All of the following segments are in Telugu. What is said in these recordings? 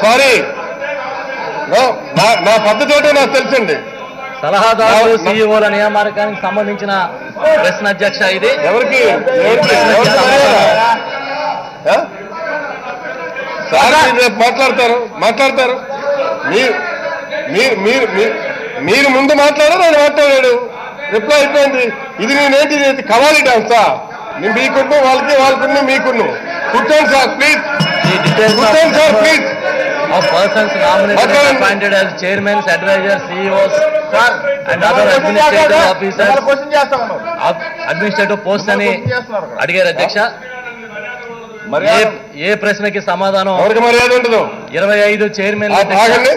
సారీ నో, నా నా పద్ధతి ఏంటో నాకు తెలుసండి సలహాదారులు నా- సీఈఓల నియామకానికి సంబంధించిన ప్రశ్న అధ్యక్ష ఇది ఎవరికి ఈ ఎవరికి ప్రశ్నకి ఎవరికి సమాధానం ఆ? సార్ మీరు రేపు మాట్లాడతారు మాట్లాడతారు మీరు మీరు మీరు మీరు- మీరు ముందు మాట్లాడారు నేను మాట్లాడాడు రిప్లై అయిపోయింది ఇది నేనేంటి ఇది కవాలి డాన్సా నేను మీకున్ను వాళ్ళకి వాళ్ళకున్ను మీకున్ను కూర్చోండి సార్ ప్లీజ్ ఈ details of- కూర్చోండి sir please of persons nominated and మాట్లాడండి. appointed as chairmen, advisors, CEOs, and other administrative officers, question చేస్తా ఉన్నాం of administrative posts అని చేస్తున్నారు కదా. అడిగారు అధ్యక్ష మరి ఏ ఏ ప్రశ్నకి సమాధానం ఎవరికి మర్యాద ఉండదు ఇరవై ఐదు చైర్మన్ ఆ- ఆగండి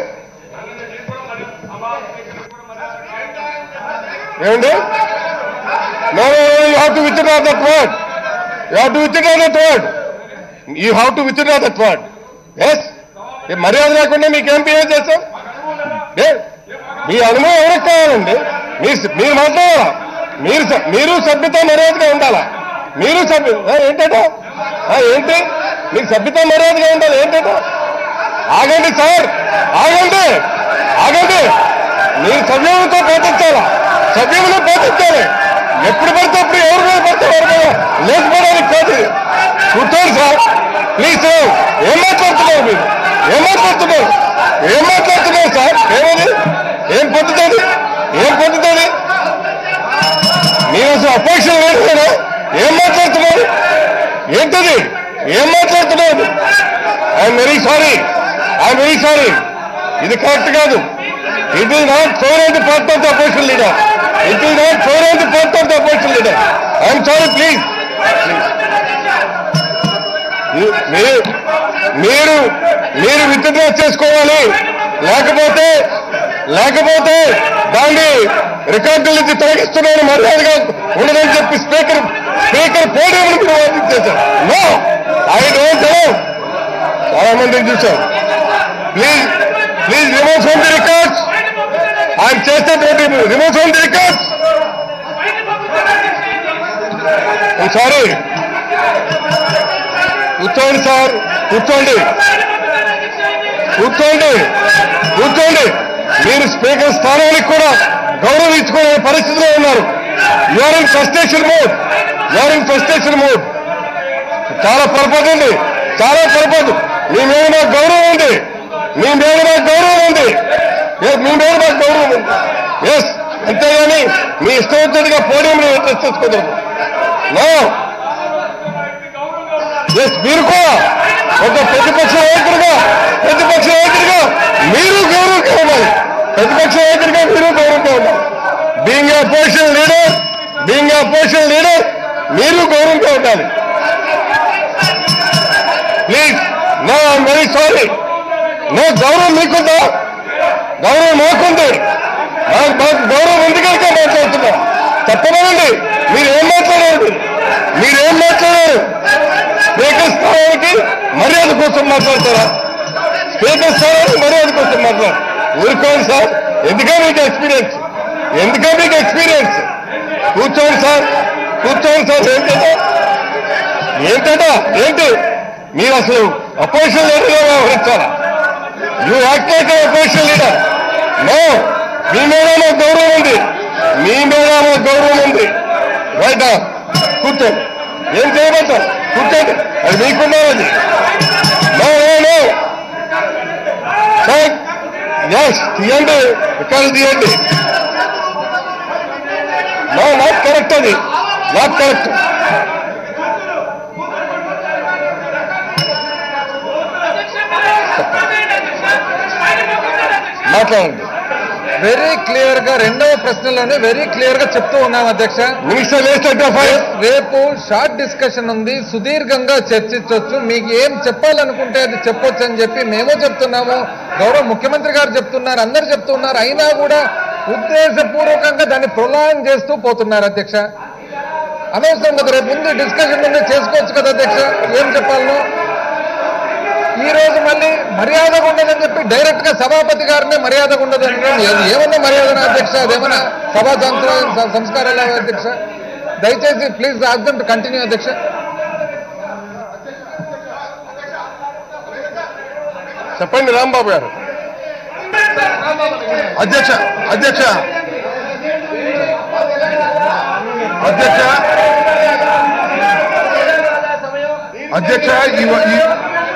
ఏమండి no you have to withdraw that word you have to withdraw that word you have to withdraw that word yes మర్యాద లేకుండా మీకేం బిహేవ్ చేస్తాం ఏ? మీ అనుభవం ఎవరికి కావాలండి మీరు మీరు మాట్లాడాలా మీరు స- మీరు సభ్యత మర్యాదగా ఉండాలా మీరు సభ్య ఆ, ఏంటట ఆ, ఏంటి మీకు సభ్యత మర్యాదగా ఉండాలి ఏంటట ఆగండి సార్ ఆగండి ఆగండి మీరు సవ్యంతో పాటించాలా సవ్యంలో పాటించాలి ఎప్పుడు పడితే అప్పుడు ఎవరి మీద పడితే ఎవరి మీద లేకపోవడానికి కాదు ఇది. కూర్చోండి సార్ ప్లీజ్ ఏం మాట్లాడుతున్నారు మీరు ఏం మాట్లాడుతున్నారు ఏం మాట్లాడుతున్నారు సార్ ఏమది ఏం పొందుతుంది ఏం పొందుతుంది మీరు అసలు అపేక్ష లేదు కదా ఏం మాట్లాడుతున్నారు ఏంటది ఏం మాట్లాడుతున్నారు I'm very sorry I'm very sorry ఇది కరెక్ట్ కాదు it is not for and part of the opposition leader it is not for and part of the opposition leader I'm sorry please మీరు మీరు మీరు విత్డ్రా చేసుకోవాలి లేకపోతే లేకపోతే దాన్ని రికార్డుల నుంచి తొలగిస్తున్నాను మర్యాదగా ఉండదని చెప్పి స్పీకర్ స్పీకర్ పోడియం మీరు వాదించేశారు నో ఐ డోంట్ నో చాలా మందిని చూశాం please please remove from the records ఆయన చేసేటువంటి remove from the records sorry కూర్చోండి సార్ కూర్చోండి కూర్చోండి కూర్చోండి మీరు స్పీకర్ స్థానానికి కూడా గౌరవం ఇచ్చుకునే పరిస్థితిలో ఉన్నారు you're in frustration mode you're in frustration mode చాలా పొరపాటు ఉంది చాలా పొరపాటు మీ మీద మాకు గౌరవం ఉంది మీ మీద మాకు గౌరవం ఉంది Yes, మీ మీద మాకు గౌరవం ఉంది ఎస్ అంతేగాని మీ ఇష్టం వచ్చినట్టుగా పోడియంలో ఇంట్రెస్ట్ తెచ్చుకోదరు నో ఎస్ మీరు కూడా ఒక ప్రతిపక్ష నాయకుడిగా ప్రతిపక్ష నాయకుడిగా మీరు గౌరవంగా ఉండాలి ప్రతిపక్ష నాయకుడిగా మీరు గౌరవంగా ఉండాలి being opposition leader being opposition leader మీరు గౌరవంగా ఉండాలి please no I'm very sorry no గౌరవం మీకుందా గౌరవం మాకుంది నాకు మాకు గౌరవం ఉంది కనుక మాట్లాడుతున్నా చెప్పమనండి మీరు ఏం మాట్లాడారు మీరు ఏం మాట్లాడారు స్పీకర్ స్థానానికి మర్యాద కోసం మాట్లాడతారా స్పీకర్ స్థానానికి మర్యాద కోసం మాట్లాడు ఊరుకోండి సార్ ఎందుకే మీకు ఎక్స్పీరియన్స్ ఎందుకే మీకు ఎక్స్పీరియన్స్ కూర్చోండి సార్ కూర్చోండి సార్ ఏంటంటే ఏంటట ఏంటి మీరు అసలు అపోజిషన్ లీడర్గా వ్యవహరించాలా you act like opposition leader no మీ మీద మాకు గౌరవం ఉంది మీ మీద మాకు గౌరవం ఉంది రైట్ కూర్చోండి ఏం చేయమంటారు కూర్చోండి అది మీకున్నారు అది no no no sir yes తీయండి ఇక్కడ తీయండి నో నాట్ కరెక్ట్ అది నాట్ కరెక్ట్ మాట్లాడండి వెరీ క్లియర్ గా రెండవ ప్రశ్నలోనే వెరీ క్లియర్ గా చెప్తూ ఉన్నాం అధ్యక్ష మినిస్టర్ లేస్టెడ్ అఫైర్స్ రేపు షార్ట్ డిస్కషన్ ఉంది సుదీర్ఘంగా చర్చించవచ్చు మీకు ఏం చెప్పాలనుకుంటే అది చెప్పొచ్చు అని చెప్పి మేము చెప్తున్నాము గౌరవ ముఖ్యమంత్రి గారు చెప్తున్నారు అందరు చెప్తున్నారు అయినా కూడా ఉద్దేశపూర్వకంగా దాన్ని ప్రొలాంగ్ చేస్తూ పోతున్నారు అధ్యక్ష అనవసరం కదా రేపు ముందు డిస్కషన్ ఉంది చేసుకోవచ్చు కదా అధ్యక్ష ఏం చెప్పాలను ఈ రోజు మళ్ళీ మర్యాదగా ఉండదని చెప్పి డైరెక్ట్ గా సభాపతి గారినే మర్యాదగా ఉండదు అనడం ఏది ఏమన్నా మర్యాద అధ్యక్ష అదేమన్నా సభా సంస్కార సంస్కారాల అధ్యక్ష దయచేసి ప్లీజ్ ఆగ్దం టు కంటిన్యూ అధ్యక్ష చెప్పండి రాంబాబు గారు అధ్యక్ష అధ్యక్ష అధ్యక్ష అధ్యక్ష ఈ ఈ-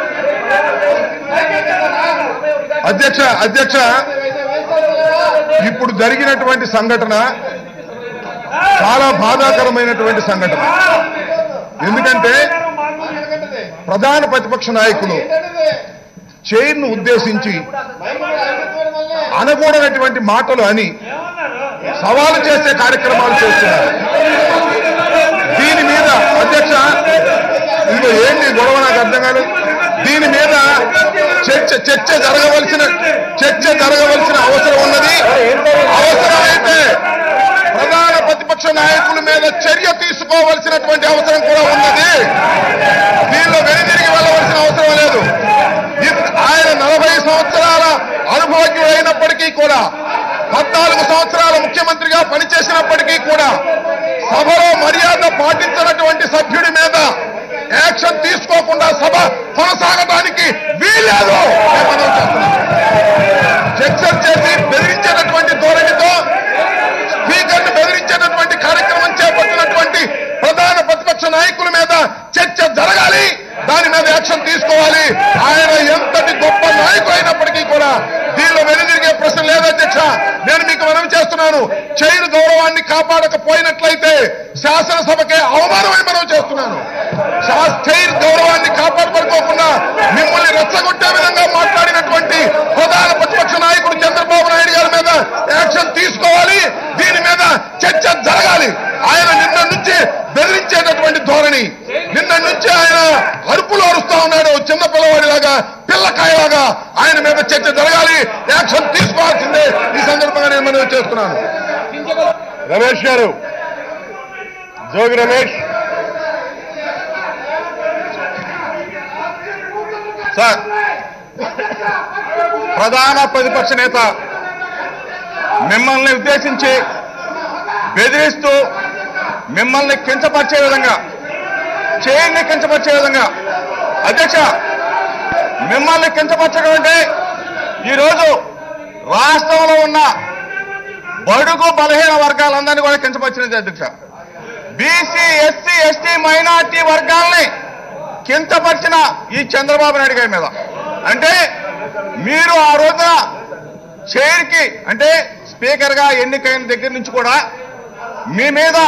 అధ్యక్ష అధ్యక్ష ఇప్పుడు జరిగినటువంటి సంఘటన చాలా బాధాకరమైనటువంటి సంఘటన ఎందుకంటే ప్రధాన ప్రతిపక్ష నాయకులు చైర్ను ఉద్దేశించి అనకూడనటువంటి మాటలు అని సవాలు చేసే కార్యక్రమాలు చేస్తున్నారు దీని మీద అధ్యక్ష ఇదిగో ఏంటి గొడవ నాకు అర్థం కాలేదు దీని మీద చర్చ చర్చ జరగవలసిన చర్చ జరగవలసిన అవసరం ఉన్నది అవసరమైతే ప్రధాన ప్రతిపక్ష నాయకుల మీద చర్య తీసుకోవలసినటువంటి అవసరం కూడా ఉన్నది దీనిలో వెనుదిరిగి వెళ్ళవలసిన అవసరం లేదు ఇది ఆయన నలభై సంవత్సరాల అనుభవజ్ఞుడైనప్పటికీ కూడా పద్నాలుగు సంవత్సరాల ముఖ్యమంత్రిగా పనిచేసినప్పటికీ కూడా సభలో మర్యాద పాటించినటువంటి సభ్యుడి మీద యాక్షన్ తీసుకోకుండా సభ కొనసాగడానికి వీల్లేదు నేను మనవి చేస్తున్నాను. చర్చలు చేసి బెదిరించేటటువంటి ధోరణితో స్పీకర్ను బెదిరించేటటువంటి కార్యక్రమం చేపట్టినటువంటి ప్రధాన ప్రతిపక్ష నాయకుల మీద చర్చ జరగాలి దాని మీద యాక్షన్ తీసుకోవాలి ఆయన ఎంతటి గొప్ప నాయకుడు అయినప్పటికీ కూడా దీనిలో వెనుదిరిగే ప్రశ్న లేదు అధ్యక్ష నేను మీకు మనవి చేస్తున్నాను చైర్ గౌరవాన్ని కాపాడకపోయినట్లయితే శాసనసభకే అవమానమని మనవి చేస్తున్నాను శా- చైర్ గౌరవాన్ని కాపాడబడుకోకుండా మిమ్మల్ని రెచ్చగొట్టే విధంగా మాట్లాడినటువంటి ప్రధాన ప్రతిపక్ష నాయకుడు చంద్రబాబు నాయుడు గారి మీద యాక్షన్ తీసుకోవాలి దీని మీద చర్చ జరగాలి ఆయన నిన్న నుంచి బెదిరించేటటువంటి ధోరణి నిన్న నుంచి ఆయన అరుపులు అరుస్తా ఉన్నాడు చిన్న పిల్లవాడిలాగా పిల్లకాయలాగా ఆయన మీద చర్చ జరగాలి యాక్షన్ తీసుకోవాల్సిందే ఈ సందర్భంగా నేను మనవి చేస్తున్నాను రమేష్ గారు జోగి రమేష్ సార్ ప్రధాన ప్రతిపక్ష నేత మిమ్మల్ని ఉద్దేశించి బెదిరిస్తూ మిమ్మల్ని కించపరిచే విధంగా చేయిని కించపరిచే విధంగా అధ్యక్ష మిమ్మల్ని కించపరచడం అంటే ఈరోజు రాష్ట్రంలో ఉన్న బడుగు బలహీన వర్గాలందరినీ కూడా కించపరిచినది అధ్యక్ష బీసీ ఎస్సీ ఎస్టీ మైనార్టీ వర్గాల్ని కించపరిచిన ఈ చంద్రబాబు నాయుడు గారి మీద అంటే మీరు ఆ రోజున చైర్కి అంటే స్పీకర్ గా ఎన్నికైన దగ్గర నుంచి కూడా మీ మీద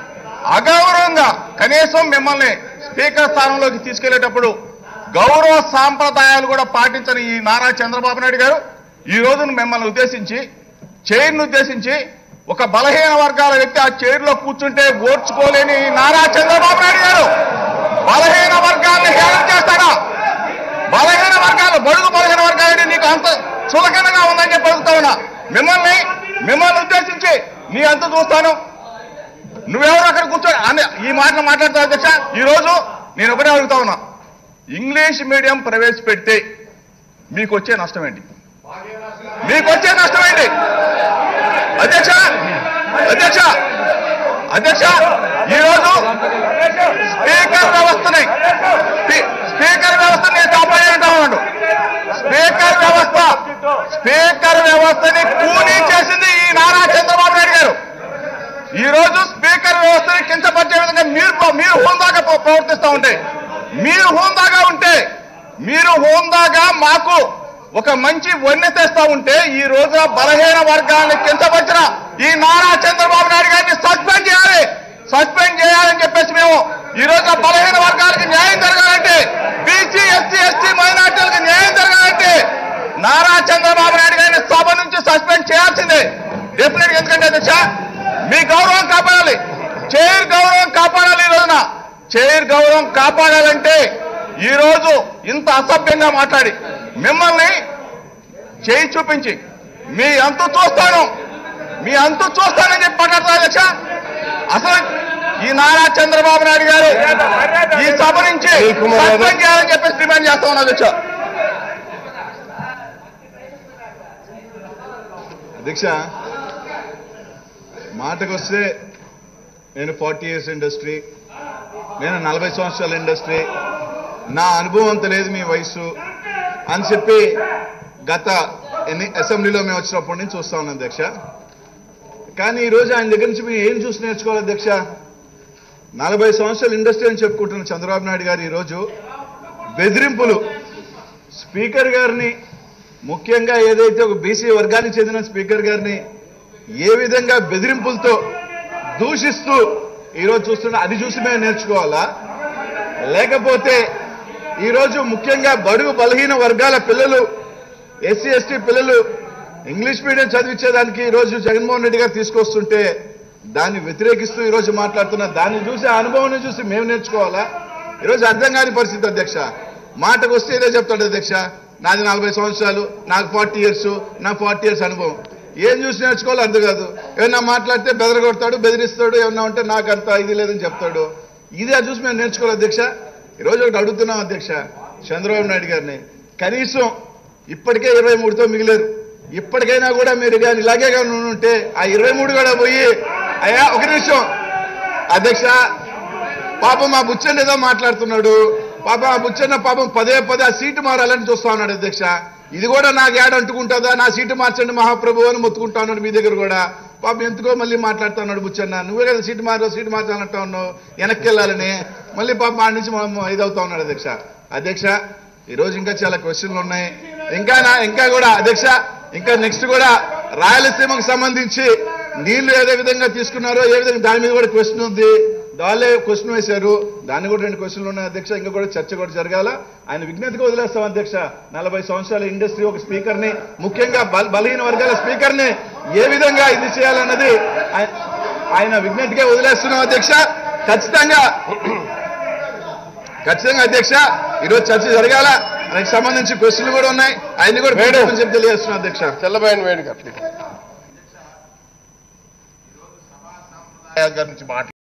అగౌరవంగా కనీసం మిమ్మల్ని స్పీకర్ స్థానంలోకి తీసుకెళ్లేటప్పుడు గౌరవ సాంప్రదాయాలు కూడా పాటించని ఈ నారా చంద్రబాబు నాయుడు గారు ఈ రోజున మిమ్మల్ని ఉద్దేశించి చైర్ను ఉద్దేశించి ఒక బలహీన వర్గాల వ్యక్తి ఆ చైర్లో కూర్చుంటే ఓర్చుకోలేని ఈ నారా చంద్రబాబు నాయుడు గారు బలహీన వర్గాలను హేళన చేస్తాడా బలహీన వర్గాలు బడుగు బలహీన వర్గాలు నీకు అంత చులకనగా ఉందని చెప్పి అడుగుతా ఉన్నా మిమ్మల్ని మిమ్మల్ని ఉద్దేశించి నీ అంత చూస్తాను నువ్వెవరు అక్కడ కూర్చొని అని ఈ మాటలు మాట్లాడతావు అధ్యక్ష ఈ రోజు నేను ఒకటే అడుగుతా ఉన్నా ఇంగ్లీష్ మీడియం ప్రవేశపెడితే మీకు వచ్చే నష్టం ఏంటి మీకు వచ్చే నష్టం ఏంటి అధ్యక్ష అధ్యక్ష అధ్యక్ష ఈరోజు స్పీకర్ వ్యవస్థని స్పీ- స్పీకర్ వ్యవస్థని కాపాడంటా ఉన్నాడు స్పీకర్ వ్యవస్థ స్పీకర్ వ్యవస్థని కూనీ చేసింది ఈ నారా చంద్రబాబు నాయుడు గారు ఈ రోజు స్పీకర్ వ్యవస్థని కించపరిచే విధంగా మీరు మీరు హోందాగా ప్ర- ప్రవర్తిస్తూ ఉంటే మీరు హోందాగా ఉంటే మీరు హోందాగా మాకు ఒక మంచి వన్నె తెస్తా ఉంటే ఈ రోజున బలహీన వర్గాన్ని కించపరిచిన ఈ నారా చంద్రబాబు నాయుడు గారిని సస్పెండ్ చేయాలి సస్పెండ్ చేయాలని చెప్పేసి మేము ఈ రోజు బలహీన వర్గాలకు న్యాయం జరగాలంటే బీసీ ఎస్సీ ఎస్టీ మైనార్టీలకు న్యాయం జరగాలంటే నారా చంద్రబాబు నాయుడు గారిని సభ నుంచి సస్పెండ్ చేయాల్సిందే డెఫినెట్ గా ఎందుకంటే అధ్యక్ష మీ గౌరవం కాపాడాలి చైర్ గౌరవం కాపాడాలి ఈ రోజున చైర్ గౌరవం కాపాడాలంటే ఈ రోజు ఇంత అసభ్యంగా మాట్లాడి మిమ్మల్ని చేయి చూపించి మీ అంతు చూస్తాను మీ అంతు చూస్తానని చెప్పి మాట్లాడతారు అధ్యక్ష అసలు ఈ నారా చంద్రబాబు నాయుడు గారు ఈ సభ నుంచి అనిల్ కుమార్ యాదవ్. సస్పెండ్ చేయాలని చెప్పేసి డిమాండ్ చేస్తా ఉన్నా అధ్యక్ష అధ్యక్ష మాటకొస్తే నేను ఫార్టీ ఇయర్స్ ఇండస్ట్రీ నేను నలభై సంవత్సరాల ఇండస్ట్రీ నా అనుభవం అంత లేదు మీ వయసు అని చెప్పి గత ఎన్ని అసెంబ్లీలో మేము వచ్చినప్పటి నుంచి చూస్తా ఉన్నాం అధ్యక్ష కానీ ఈ రోజు ఆయన దగ్గర నుంచి మేము ఏం చూసి నేర్చుకోవాలి అధ్యక్ష నలభై సంవత్సరాలు ఇండస్ట్రీ అని చెప్పుకుంటున్న చంద్రబాబు నాయుడు గారు ఈరోజు బెదిరింపులు స్పీకర్ గారిని ముఖ్యంగా ఏదైతే ఒక బీసీ వర్గానికి చెందిన స్పీకర్ గారిని ఏ విధంగా బెదిరింపులతో దూషిస్తూ ఈరోజు చూస్తున్నా అది చూసి మేము నేర్చుకోవాలా లేకపోతే ఈరోజు ముఖ్యంగా బడుగు బలహీన వర్గాల పిల్లలు ఎస్సీ ఎస్టీ పిల్లలు ఇంగ్లీష్ మీడియం చదివించేదానికి ఈరోజు జగన్మోహన్ రెడ్డి గారు తీసుకొస్తుంటే దాన్ని వ్యతిరేకిస్తూ ఈరోజు మాట్లాడుతున్న దాన్ని చూసి ఆ అనుభవం చూసి మేము నేర్చుకోవాలా ఈరోజు అర్థం కాని పరిస్థితి అధ్యక్ష మాటకు వస్తే ఇదే చెప్తాడు అధ్యక్ష నాది నలభై సంవత్సరాలు నాకు ఫార్టీ ఇయర్స్ నా ఫార్టీ ఇయర్స్ అనుభవం ఏం చూసి నేర్చుకోవాలో అర్థం కాదు ఏమన్నా మాట్లాడితే బెదరగొడతాడు బెదిరిస్తాడు ఏమన్నా ఉంటే నాకు అంత ఇది లేదని చెప్తాడు ఇది అది చూసి మేము నేర్చుకోవాలి అధ్యక్ష ఈరోజు ఒకటి అడుగుతున్నాం అధ్యక్ష చంద్రబాబు నాయుడు గారిని కనీసం ఇప్పటికే ఇరవై మూడుతో మిగిలేరు ఇప్పటికైనా కూడా మీరు కానీ ఇలాగే కానీ ఉంటే ఆ ఇరవై మూడు కూడా పోయి అయ్యా ఒక నిమిషం అధ్యక్ష పాపం మా బుచ్చన్న ఏదో మాట్లాడుతున్నాడు పాపం ఆ బుచ్చన్న పాపం పదే పదే ఆ సీటు మారాలని చూస్తా ఉన్నాడు అధ్యక్ష ఇది కూడా నాకు యాడ్ అంటుకుంటుందా నా సీటు మార్చండి మహాప్రభు అని మొత్తుకుంటా ఉన్నాడు మీ దగ్గర కూడా పాపం ఎందుకో మళ్ళీ మాట్లాడుతా ఉన్నాడు బుచ్చన్న నువ్వే కదా సీటు మారు సీటు మార్చాలంటా ఉన్నావు వెనక్కి వెళ్ళాలని మళ్ళీ పాపం ఆ నుంచి మనం ఇదవుతా ఉన్నాడు అధ్యక్ష అధ్యక్ష ఈ రోజు ఇంకా చాలా క్వశ్చన్లు ఉన్నాయి ఇంకా నా ఇంకా కూడా అధ్యక్ష ఇంకా నెక్స్ట్ కూడా రాయలసీమకు సంబంధించి నీళ్లు ఏదే విధంగా తీసుకున్నారో ఏ విధంగా దాని మీద కూడా క్వశ్చన్ ఉంది వాళ్ళే క్వశ్చన్ వేశారు దాన్ని కూడా రెండు క్వశ్చన్లు ఉన్నాయి అధ్యక్ష ఇంకా కూడా చర్చ కూడా జరగాల ఆయన విజ్ఞతగా వదిలేస్తాం అధ్యక్ష నలభై సంవత్సరాల ఇండస్ట్రీ ఒక స్పీకర్ ని ముఖ్యంగా బల- బలహీన వర్గాల స్పీకర్ ని ఏ విధంగా ఇది చేయాలన్నది ఆయ- ఆయన విజ్ఞతగా వదిలేస్తున్నాం అధ్యక్ష ఖచ్చితంగా ఖచ్చితంగా అధ్యక్ష ఈరోజు చర్చ జరగాల దానికి సంబంధించి క్వశ్చన్లు కూడా ఉన్నాయి ఆయన్ని కూడా మేడం. పెట్టమని చెప్పి తెలియజేస్తున్నాం అధ్యక్ష చల్లబోయిన వేణు గారు గారి నుంచి మాట్లాడు